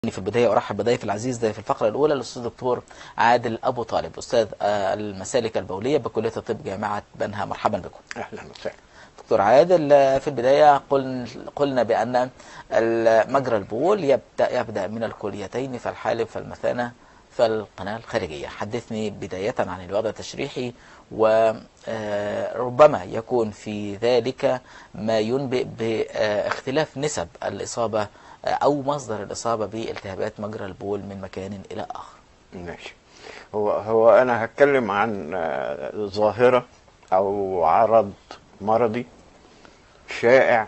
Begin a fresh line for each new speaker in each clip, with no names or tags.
في البداية أرحب بضيف العزيز ضيف الفقرة الأولى الأستاذ الدكتور عادل أبو طالب أستاذ آه، المسالك البولية بكلية الطب جامعة بنها مرحبا بكم
اهلا وسهلا
دكتور عادل آه، في البداية قل قلنا بأن ال- مجرى البول يبدأ يبدأ من الكليتين فالحالب فالمثانة فالقناة الخارجية حدثني بداية عن الوضع التشريحي وربما يكون في ذلك ما ينبئ باختلاف نسب الإصابة آه، أو مصدر الإصابة بالتهابات مجرى البول من مكان إلى آخر
ماشي هو هو انا هتكلم عن آه، ظاهره او عرض مرضي شائع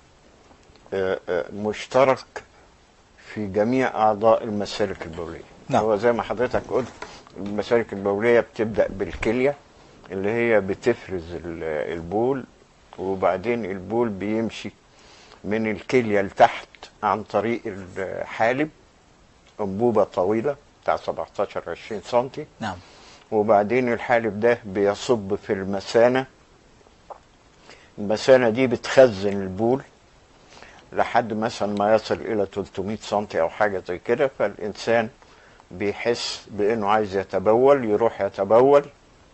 آه، آه، مشترك في جميع اعضاء المسالك البوليه
نعم.
هو زي ما حضرتك قلت المسالك البوليه بتبدا بالكليه اللي هي بتفرز ال- البول وبعدين البول بيمشي من الكليه لتحت عن طريق الحالب انبوبه طويله بتاع 17 20 سنتي
نعم
وبعدين الحالب ده بيصب في المثانه المثانه دي بتخزن البول لحد مثلا ما يصل الى 300 سنتي او حاجه زي كده فالانسان بيحس بانه عايز يتبول يروح يتبول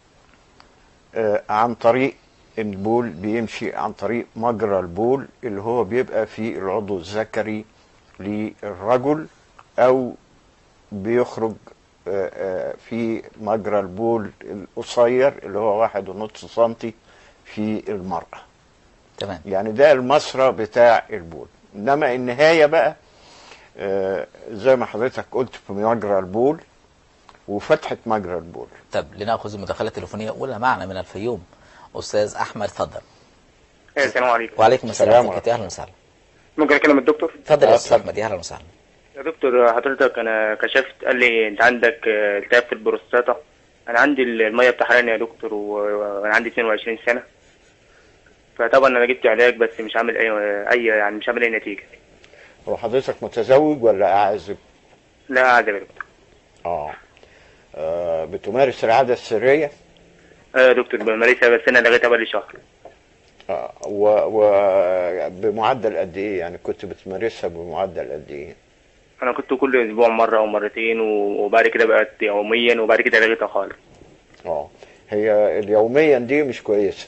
آه، عن طريق البول بيمشي عن طريق مجرى البول اللي هو بيبقى في العضو الذكري للرجل او بيخرج آه، آه، في مجرى البول القصير اللي هو واحد ونص سنتي في المرأة
تمام
يعني ده المسرى بتاع البول انما النهاية بقى آه، زي ما حضرتك قلت في مجرى البول وفتحة مجرى البول
طب لنأخذ المداخلة التليفونية أولى معنا من الفيوم أستاذ أحمد تفضل
إيه، السلام عليكم
وعليكم السلام
السلام
ورحمة الله أهلا وسهلا
ممكن اكلم الدكتور
تفضل يا
آه،
أستاذ
اتفضل.
أحمد يا أهلا وسهلا
يا دكتور حضرتك انا كشفت قال لي انت عندك آه، التهاب في البروستاتا انا عندي الميه بتحرقني يا دكتور و- وانا عندي 22 سنه فطبعا انا جبت علاج بس مش عامل اي اي يعني مش عامل اي نتيجه
هو حضرتك متزوج ولا أعزب؟
لا عادي يا دكتور
آه. آه بتمارس العادة السرية
اه يا دكتور بمارسها بس انا لغيتها بقالي شهر
آه و... و... بمعدل قد إيه يعني كنت بتمارسها بمعدل قد إيه؟
انا كنت كل اسبوع مره او مرتين و- وبعد كده بقت يوميا وبعد كده لغيتها خالص
اه هي اليوميا دي مش كويسة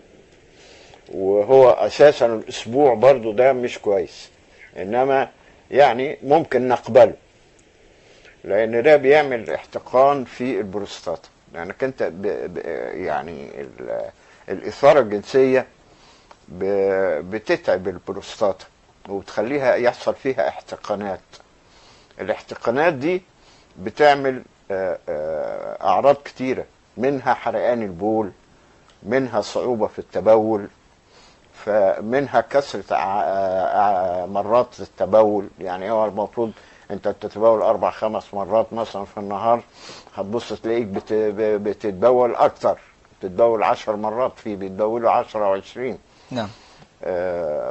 وهو اساسا الاسبوع برضو ده مش كويس انما يعني ممكن نقبله لان ده بيعمل احتقان في البروستاتا لانك انت ب ب يعني ال- الاثاره الجنسيه ب- بتتعب البروستاتا وبتخليها يحصل فيها احتقانات الاحتقانات دي بتعمل آه، آه، اعراض كتيره منها حرقان البول منها صعوبه في التبول فمنها كثره ع- ع- مرات التبول يعني هو المفروض انت بتتبول اربع خمس مرات مثلا في النهار هتبص تلاقيك بت- ب- بتتبول اكتر بتتبول عشر مرات في بيتبولوا عشرة وعشرين
نعم
آه،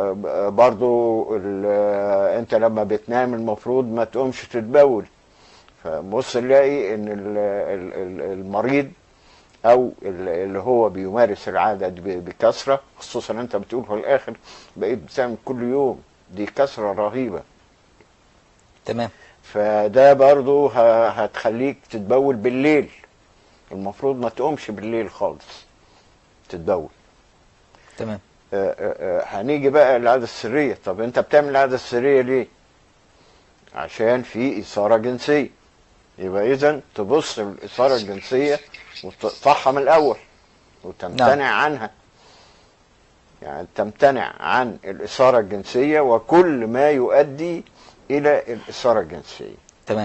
وبرضو ال- آه، انت لما بتنام المفروض ما تقومش تتبول فبص نلاقي ان ال- ال- ال- المريض او ال- اللي هو بيمارس العاده دي ب- بكثره خصوصا انت بتقول في الاخر بقيت بتعمل كل يوم دي كثره رهيبه
تمام
فده برضو ه- هتخليك تتبول بالليل المفروض ما تقومش بالليل خالص تتبول
تمام
آه، آه، آه، هنيجي بقى العادة السرية طب انت بتعمل العادة السرية ليه عشان في إثارة جنسية يبقى إذا تبص الإثارة الجنسية وتقطعها من الأول وتمتنع
نعم.
عنها يعني تمتنع عن الإثارة الجنسية وكل ما يؤدي إلى الإثارة الجنسية
تمام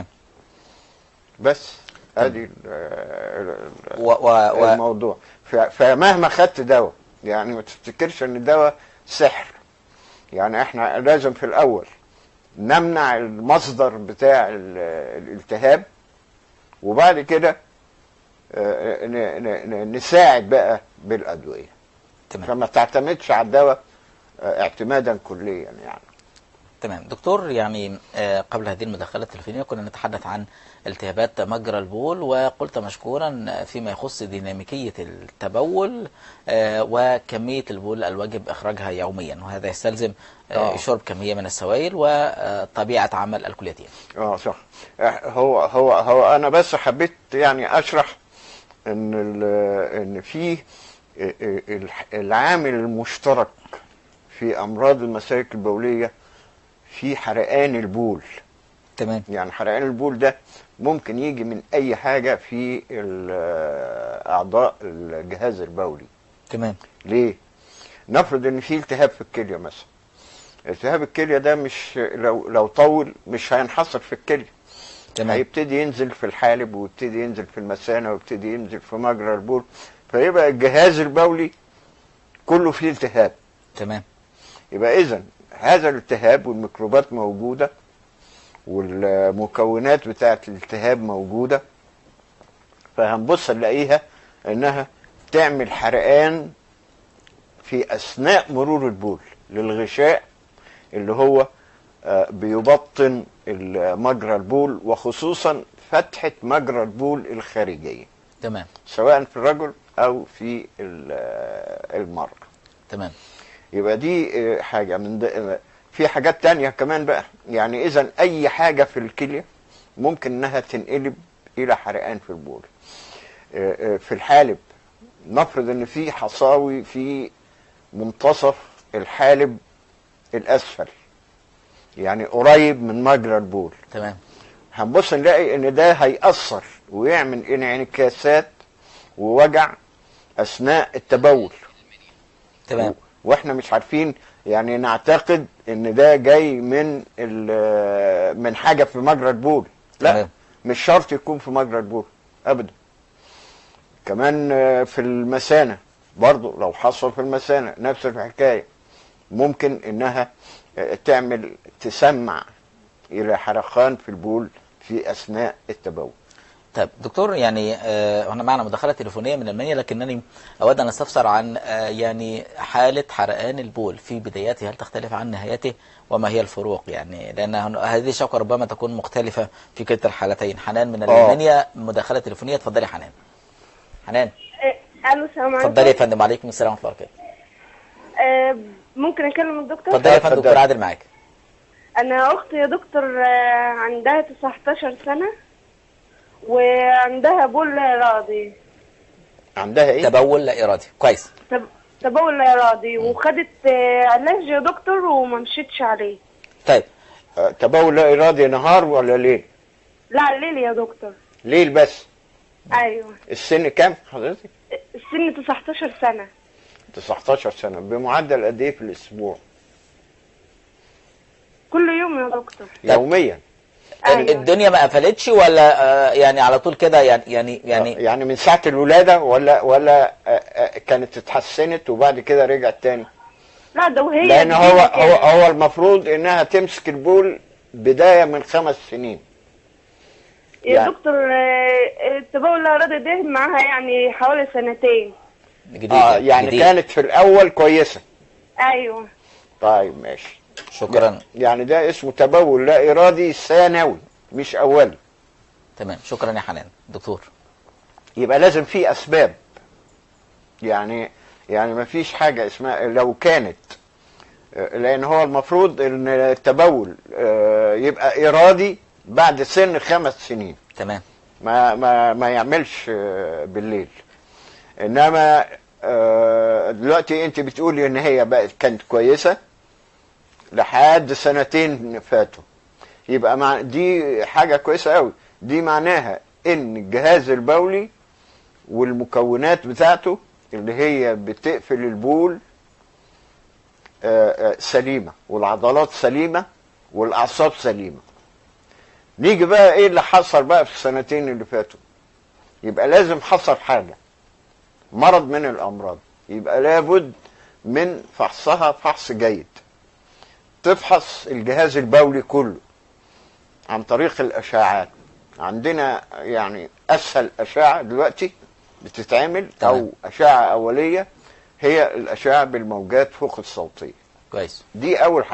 بس ادي ال- ال- ال-
و و و
الموضوع ف- فمهما خدت دواء يعني ما تفتكرش ان الدواء سحر يعني احنا لازم في الاول نمنع المصدر بتاع ال- الالتهاب وبعد كده آه، ن- ن- ن- نساعد بقى بالادويه
تمام
فما تعتمدش على الدواء آه، اعتمادا كليا يعني
تمام دكتور يعني آه، قبل هذه المداخلة التلفونية كنا نتحدث عن التهابات مجرى البول وقلت مشكورا فيما يخص ديناميكية التبول آه، وكمية البول الواجب إخراجها يوميا وهذا يستلزم آه،
آه.
شرب كمية من السوائل وطبيعة عمل الكليتين
اه صح إح- هو هو هو انا بس حبيت يعني اشرح ان ال- ان في ال- العامل المشترك في امراض المسالك البوليه في حرقان البول
تمام
يعني حرقان البول ده ممكن يجي من اي حاجه في ال- اعضاء الجهاز البولي
تمام
ليه؟ نفرض ان في التهاب في الكليه مثلا التهاب الكليه ده مش لو لو طول مش هينحصر في الكليه
تمام
هيبتدي ينزل في الحالب ويبتدي ينزل في المثانه ويبتدي ينزل في مجرى البول فيبقى الجهاز البولي كله فيه التهاب
تمام
يبقى اذا هذا الالتهاب والميكروبات موجوده والمكونات بتاعه الالتهاب موجوده فهنبص نلاقيها انها تعمل حرقان في اثناء مرور البول للغشاء اللي هو آه، بيبطن ال- مجرى البول وخصوصا فتحه مجرى البول الخارجيه
تمام
سواء في الرجل او في ال- آه، المراه
تمام
يبقى دي آه، حاجة من ده في حاجات تانية كمان بقى يعني إذا أي حاجة في الكلية ممكن إنها تنقلب إلى حرقان في البول آه، آه، في الحالب نفرض إن في حصاوي في منتصف الحالب الأسفل يعني قريب من مجرى البول
تمام
هنبص نلاقي ان ده هيأثر ويعمل انعكاسات ووجع اثناء التبول
تمام
واحنا مش عارفين يعني نعتقد ان ده جاي من ال- من حاجه في مجرى البول لا
تمام.
مش شرط يكون في مجرى البول ابدا كمان آه، في المثانه برضو لو حصل في المثانه نفس الحكايه ممكن انها آه، تعمل تسمع الى حرقان في البول في اثناء التبول
طيب دكتور يعني آه، هنا معنا مداخلة تليفونية من المنيا لكنني أود أن أستفسر عن آه، يعني حالة حرقان البول في بداياته هل تختلف عن نهايته وما هي الفروق يعني لأن هن- هذه الشكوى ربما تكون مختلفة في كلتا الحالتين حنان من
آه.
المنيا مداخلة تليفونية اتفضلي حنان حنان
إيه، الو السلام عليكم
اتفضلي يا فندم وعليكم السلام ورحمة الله وبركاته
آه، ممكن اكلم الدكتور
اتفضلي يا فندم
اتفضلي.
دكتور عادل معاك
انا اختي يا دكتور آه، عندها 19 سنه وعندها بول راضي
عندها ايه؟
تبول لا إرادي كويس
تب- تبول لا راضي وخدت آه، علاج يا دكتور وما مشيتش عليه
طيب
آه، تبول لا ارادي نهار ولا ليل؟
لا الليل يا دكتور
ليل بس
ايوه
السن كام حضرتك؟
السن 19 سنه
19 سنة بمعدل قد ايه في الاسبوع؟
كل يوم يا دكتور
يوميا
ايوه
الدنيا ما قفلتش ولا آه، يعني على طول كده يعني يعني يعني
يعني من ساعة الولادة ولا ولا آه، آه، كانت اتحسنت وبعد كده رجعت تاني؟
لا ده وهي
لأن هو
جديدة
هو
كده.
هو المفروض إنها تمسك البول بداية من خمس سنين.
يا
يعني-
دكتور آه، التبول لا راضي ده معاها يعني حوالي سنتين
جديد
اه يعني
جديد.
كانت في الأول كويسة.
ايوه
طيب ماشي.
شكرا
يعني ده اسمه تبول لا إرادي ثانوي مش أولي.
تمام شكرا يا حنان دكتور
يبقى لازم في اسباب يعني يعني ما فيش حاجه اسمها لو كانت آه، لان هو المفروض ان التبول آه، يبقى ارادي بعد سن خمس سنين
تمام
ما ما ما يعملش آه، بالليل انما آه، دلوقتي انت بتقولي ان هي بقت كانت كويسه لحد سنتين فاتوا يبقى مع دي حاجه كويسه قوي دي معناها ان الجهاز البولي والمكونات بتاعته اللي هي بتقفل البول آه، آه، سليمه والعضلات سليمه والاعصاب سليمه نيجي بقى ايه اللي حصل بقى في السنتين اللي فاتوا يبقى لازم حصل حاجه مرض من الامراض يبقى لابد من فحصها فحص جيد تفحص الجهاز البولي كله عن طريق الاشعاعات عندنا يعني اسهل اشعه دلوقتي بتتعمل او
تمام.
اشعه اوليه هي الاشعه بالموجات فوق الصوتيه
كويس
دي اول حاجه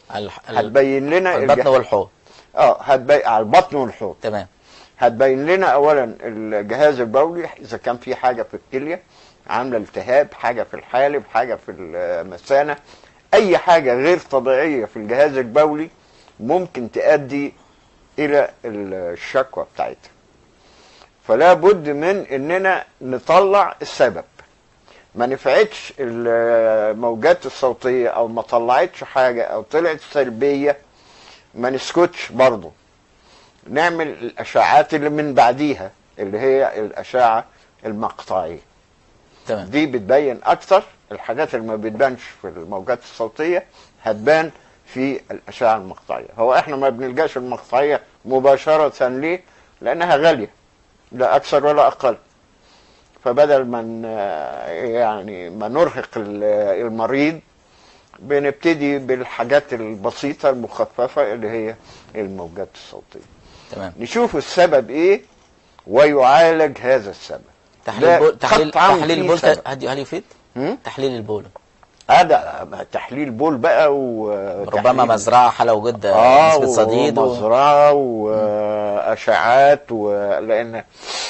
الح- ال-
هتبين لنا
البطن
الجه-
والحوض
اه هتبين على البطن والحوض
تمام
هتبين لنا اولا الجهاز البولي اذا كان في حاجه في الكليه عامله التهاب حاجه في الحالب حاجه في المثانه اي حاجه غير طبيعيه في الجهاز البولي ممكن تؤدي الى الشكوى بتاعتها فلا بد من اننا نطلع السبب ما نفعتش الموجات الصوتيه او ما طلعتش حاجه او طلعت سلبيه ما نسكتش برضه نعمل الاشعاعات اللي من بعديها اللي هي الاشعه المقطعيه
تمام
دي بتبين اكتر الحاجات اللي ما بتبانش في الموجات الصوتيه هتبان في الاشعه المقطعيه هو احنا ما بنلجاش المقطعيه مباشره ليه لانها غاليه لا اكثر ولا اقل فبدل ما ن- يعني ما نرهق ال- المريض بنبتدي بالحاجات البسيطه المخففه اللي هي الموجات الصوتيه
تمام
نشوف السبب ايه ويعالج هذا السبب
تحليل
ده
بول تحليل
قطعاً
تحليل
في
البول
سبب.
هل هل يفيد؟
هم؟
تحليل البول
هذا تحليل بول بقى و
ربما
تحليل-
مزرعه حلا وجد
اه
نسبه صديد و...
ومزرعه واشعاعات ولان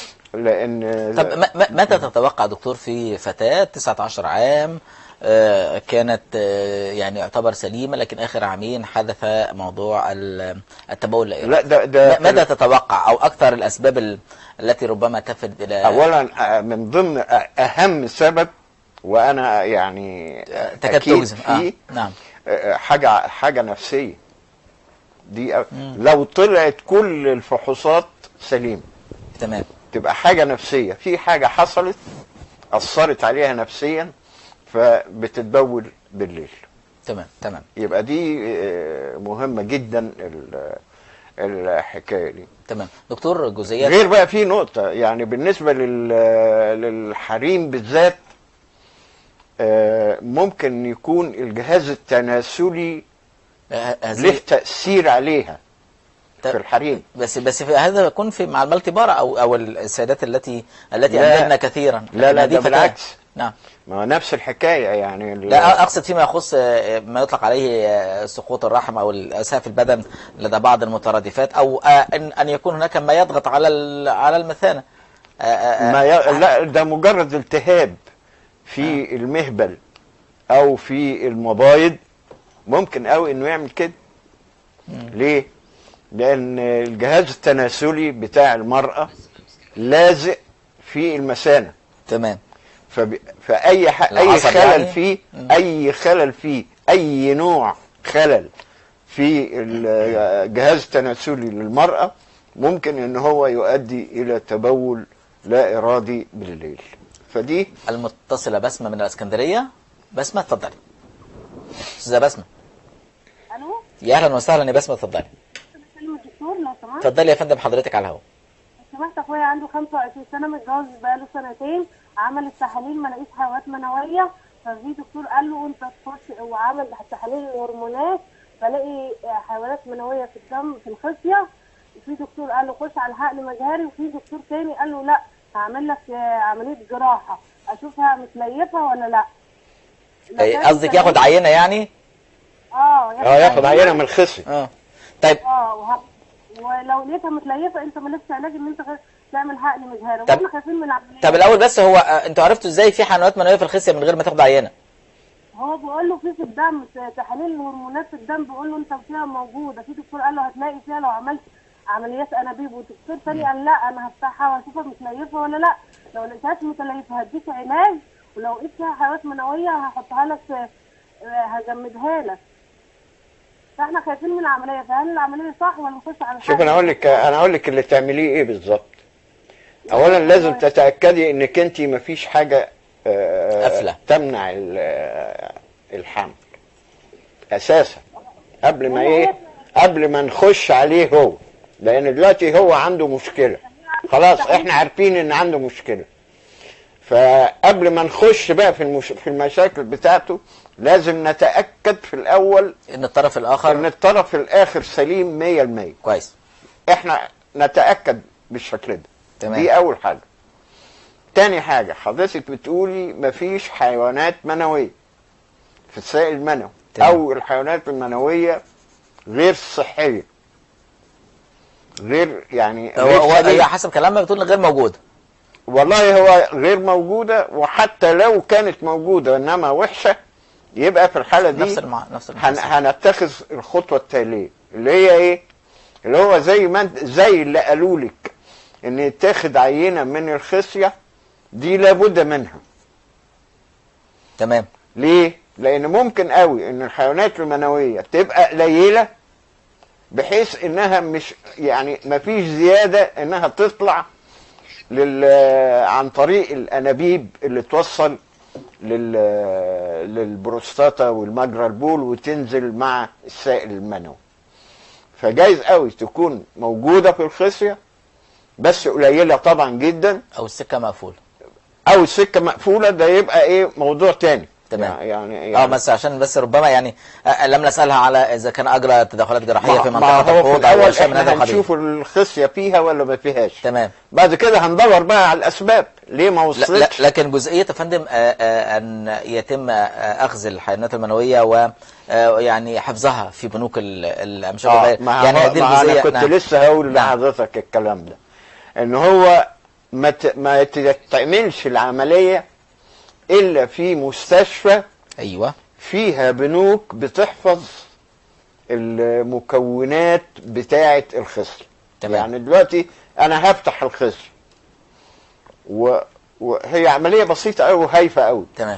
لان
طب م- م- متى تتوقع دكتور في فتاة 19 عام آه، كانت آه، يعني يعتبر سليمة لكن آخر عامين حدث موضوع ال- التبول الإرادي
لا ده ده
م- ماذا تتوقع أو أكثر الأسباب ال- التي ربما تفد إلى
اولا آه، من ضمن أ- اهم سبب وانا يعني
آه، تكاد
أكيد
تجزم آه.
فيه
نعم
آه، حاجه حاجه نفسيه دي أ- لو طلعت كل الفحوصات سليمه
تمام
تبقى حاجة نفسية في حاجة حصلت أثرت عليها نفسيا فبتتبول بالليل
تمام تمام
يبقى دي آه، مهمة جدا ال- الحكاية دي
تمام دكتور جزئيات
غير بقى في نقطة يعني بالنسبة لل- للحريم بالذات آه، ممكن يكون الجهاز التناسلي
آه،
له
هذه
تأثير عليها
ت-
في الحريم
بس بس في هذا يكون في مع المالتي بارا او او السيدات التي التي
لا.
انجبن كثيرا
لا لا
لكن هذه
ده
فتاة.
بالعكس
نعم
ما هو نفس الحكاية يعني ال-
لا اقصد فيما يخص آه، ما يطلق عليه آه، سقوط الرحم او اسهاف البدن لدى بعض المترادفات او آه، ان ان يكون هناك ما يضغط على ال- على المثانه آه، آه، آه،
ما ي... لا ده مجرد التهاب في المهبل او في المبايض ممكن قوي انه يعمل كده ليه لان الجهاز التناسلي بتاع المرأة لازق في المثانة
تمام
فب... فاي ح... اي
العصب
خلل
يعني؟
فيه
مم.
اي خلل فيه اي نوع خلل في الجهاز التناسلي للمرأة ممكن ان هو يؤدي الى تبول لا ارادي بالليل فدي
المتصله بسمه من الاسكندريه بسمه اتفضلي استاذه بسمه
الو
يا اهلا وسهلا يا بسمه اتفضلي
بكلم الدكتور لو سمحت
اتفضلي يا فندم حضرتك على الهواء
لو سمحت اخويا عنده 25 سنه متجوز بقاله سنتين عمل التحاليل ما لقيش حيوانات منويه ففي دكتور قال له انت تخش وعمل تحاليل الهرمونات فلاقي حيوانات منويه في الدم في الخصيه وفي دكتور قال له خش على حقن مجهري وفي دكتور تاني قال له لا هعمل لك آه، عمليه جراحه اشوفها متليفه ولا لا
إيه، قصدك ياخد عينه يعني
اه
اه ياخد عينة من الخصي
اه طيب
اه وه... ولو لقيتها متليفه انت مالكش علاج ان انت غير تعمل حقن مجهري
طب-
واحنا خايفين من العمليه
طب الاول بس هو آه، انتوا عرفتوا ازاي في حيوانات منويه في الخصيه من غير ما تاخدوا عينه
هو بيقول له في في الدم في تحاليل الهرمونات في الدم بيقول له انت فيها موجوده في دكتور قال له هتلاقي فيها لو عملت عمليات انابيب ودكتور تاني قال لا انا هفتحها واشوفها متليفه ولا لا لو لقيتهاش متليفه هديك علاج ولو لقيت فيها حيوانات منويه هحطها لك في- آه، هجمدها لك فاحنا خايفين من العمليه فهل العمليه صح ولا نخش على
شوف انا اقول لك انا اقول لك اللي تعمليه ايه بالظبط اولا لازم تتاكدي انك انت ما فيش حاجه آه،
قافلة.
تمنع ال- آه، الحمل اساسا قبل ما ايه قبل ما نخش عليه هو لان دلوقتي هو عنده مشكله خلاص احنا عارفين ان عنده مشكله فقبل ما نخش بقى في المش... في المشاكل بتاعته لازم نتاكد في الاول
ان الطرف
ان
الاخر
الطرف الاخر سليم 100%
كويس
احنا نتاكد بالشكل ده
تمام.
دي اول حاجه تاني حاجه حضرتك بتقولي مفيش حيوانات منويه في السائل المنوي
تمام.
او الحيوانات المنويه غير صحيه غير يعني
هو
غير
هو
سليمة.
هي حسب كلامك بتقول غير موجود
والله هو غير موجوده وحتى لو كانت موجوده انما وحشه يبقى في الحاله دي
نفس المع... نفس
هن...
المحاسن.
هنتخذ الخطوه التاليه اللي هي ايه؟ اللي هو زي ما انت زي اللي قالوا لك ان يتاخد عينه من الخصيه دي لابد منها
تمام
ليه؟ لأن ممكن قوي إن الحيوانات المنوية تبقى قليلة بحيث إنها مش يعني مفيش زيادة إنها تطلع لل عن طريق الأنابيب اللي توصل لل للبروستاتا والمجرى البول وتنزل مع السائل المنوي. فجايز قوي تكون موجودة في الخصية بس قليلة طبعا جدا
او السكه مقفوله
او السكه مقفوله ده يبقى ايه موضوع تاني
تمام.
يعني يعني
اه بس عشان بس ربما يعني آه، لم نسالها على اذا كان اجرى تدخلات جراحيه في
ما
منطقه
هو في
الحوض او
الاول
شيء من هذا
احنا
القبيل
هنشوف الخصيه فيها ولا ما فيهاش
تمام
بعد كده هندور بقى على الاسباب ليه ما
لا لا
وصلتش
لكن جزئيه يا فندم آه، آه، ان يتم آه، اخذ الحيوانات المنويه و آه، يعني حفظها في بنوك ال- الامشاء
آه
الغذائيه
ما
يعني
هو-
هذه
ما انا
الجزئيه
كنت
نعم.
لسه هقول
نعم.
لحضرتك الكلام ده ان هو ما ت- ما تعملش العمليه الا في مستشفى
ايوه
فيها بنوك بتحفظ المكونات بتاعة الخصية
تمام.
يعني دلوقتي انا هفتح الخصية و... وهي عملية بسيطة أوي وهايفة أوي
تمام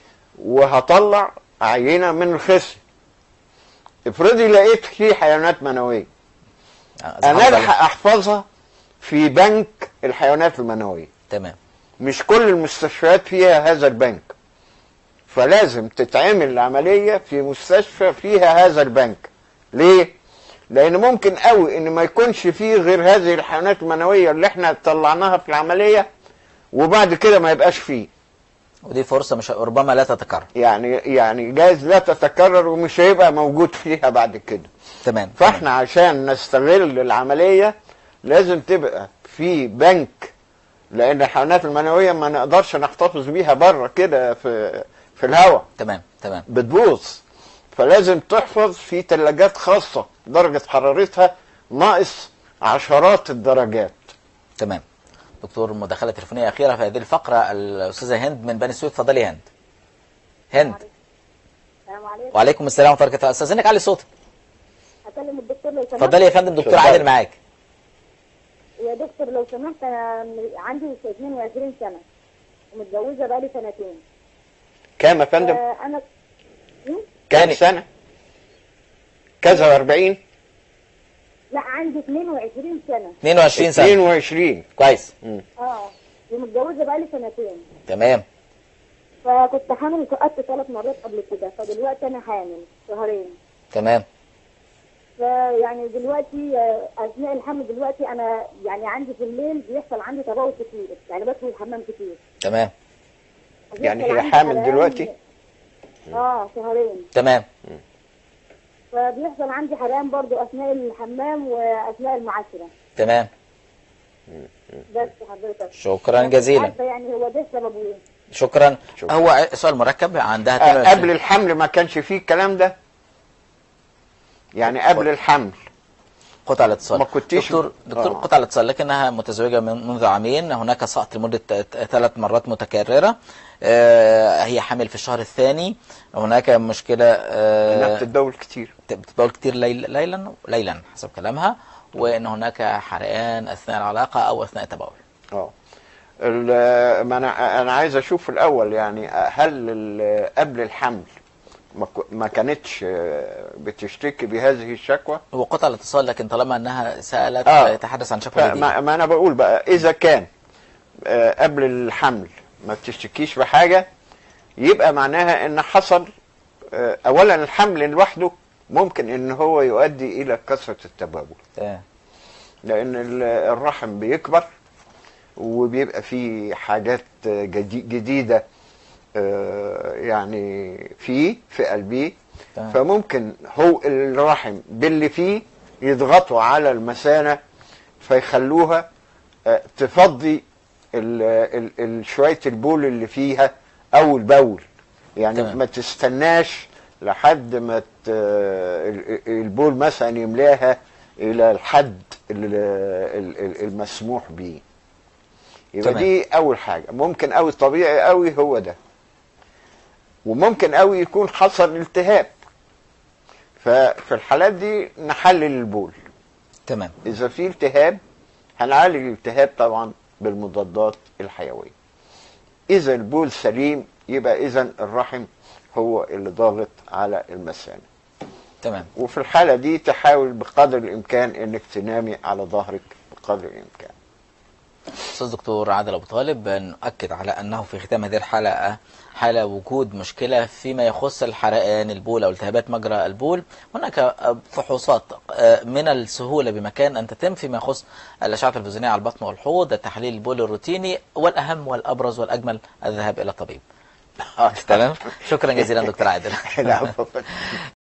وهطلع عينة من الخصية افرضي لقيت فيه حيوانات منوية
آه،
انا
سبحان الله.
الحق احفظها في بنك الحيوانات المنوية
تمام
مش كل المستشفيات فيها هذا البنك فلازم تتعمل العملية في مستشفى فيها هذا البنك ليه؟ لأن ممكن قوي إن ما يكونش فيه غير هذه الحيوانات المنوية اللي احنا طلعناها في العملية وبعد كده ما يبقاش فيه
ودي فرصه مش ربما لا تتكرر
يعني يعني جايز لا تتكرر ومش هيبقى موجود فيها بعد كده
تمام
فاحنا عشان نستغل العملية لازم تبقى في بنك لان الحيوانات المنوية ما نقدرش نحتفظ بيها بره كده في في الهواء
تمام تمام
بتبوظ فلازم تحفظ في ثلاجات خاصة درجة حرارتها ناقص عشرات الدرجات
تمام دكتور مداخله تليفونيه اخيره في هذه الفقره الاستاذه هند من بني سويف اتفضلي يا هند هند
السلام عليكم
وعليكم السلام ورحمه الله وبركاته استاذنك علي صوتك
اكلم الدكتور لو سمحت
اتفضلي يا فندم دكتور
اتفضل.
عادل معاك
يا دكتور لو سمحت انا عندي 22 سنه ومتجوزه بقالي سنتين
كام يا فندم؟
انا
كام
يعني-
سنة؟ كذا واربعين؟
لا عندي 22 سنه
22 سنه
22
كويس
اه ومتجوزه بقالي سنتين
تمام
فكنت حامل سقطت ثلاث مرات قبل كده فدلوقتي انا حامل شهرين
تمام
فيعني دلوقتي آه، اثناء الحمل دلوقتي انا يعني عندي في الليل بيحصل عندي تبول كتير يعني بدخل الحمام كتير
تمام
يعني
بيحصل
هي
عندي
حامل
حرقان-
دلوقتي؟
اه شهرين
تمام
فبيحصل عندي حرقان برضو اثناء الحمام واثناء المعاشره
تمام
بس حضرتك
شكرا
بس مش
جزيلا
عارفه يعني هو ده سببه ايه
شكرا
شكرا.
هو سؤال مركب عندها
آه،
22
قبل الحمل ما كانش فيه الكلام ده يعني قبل الحمل
قطع الاتصال
ما كنتيش-
دكتور دكتور
آه.
قطع الاتصال لكنها متزوجه من منذ عامين هناك سقط لمده ثلاث مرات متكرره آه، هي حامل في الشهر الثاني هناك مشكله
انها
آه،
بتتبول كتير
بتتبول كتير ليل ليلا ليلا حسب كلامها وان هناك حرقان اثناء العلاقه او اثناء التبول
اه ال- ما انا انا عايز اشوف الاول يعني هل ال- قبل الحمل ما ك- ما كانتش آه، بتشتكي بهذه الشكوى
هو قطع الاتصال لكن طالما انها سالت
آه.
يتحدث عن شكوى جديده
فما ما انا بقول بقى اذا كان آه، قبل الحمل ما بتشتكيش بحاجه يبقى معناها ان حصل آه، اولا الحمل لوحده ممكن ان هو يؤدي الى كثره التبول
تمام
لان ال- الرحم بيكبر وبيبقى فيه حاجات جدي- جديده آه، يعني فيه في قلبيه
تمام.
فممكن هو الرحم باللي فيه يضغطوا على المثانه فيخلوها آه، تفضي ال- ال- ال- شويه البول اللي فيها او البول يعني
تمام.
ما تستناش لحد ما ت- ال- البول مثلا يملاها الى الحد ال- ال- ال- المسموح به يبقى
تمام.
دي اول حاجه ممكن قوي طبيعي قوي هو ده وممكن قوي يكون حصل التهاب ففي الحالات دي نحلل البول
تمام
اذا في التهاب هنعالج الالتهاب طبعا بالمضادات الحيويه اذا البول سليم يبقى اذا الرحم هو اللي ضاغط على المثانه
تمام
وفي الحاله دي تحاول بقدر الامكان انك تنامي على ظهرك بقدر الامكان
استاذ دكتور عادل ابو طالب نؤكد على انه في ختام هذه الحلقه حال وجود مشكله فيما يخص الحرقان البول او التهابات مجرى البول هناك فحوصات من السهوله بمكان ان تتم فيما يخص الاشعه التلفزيونيه على البطن والحوض التحليل البولي الروتيني والاهم والابرز والاجمل الذهاب الى الطبيب تمام شكرا جزيلا دكتور عادل
العفو.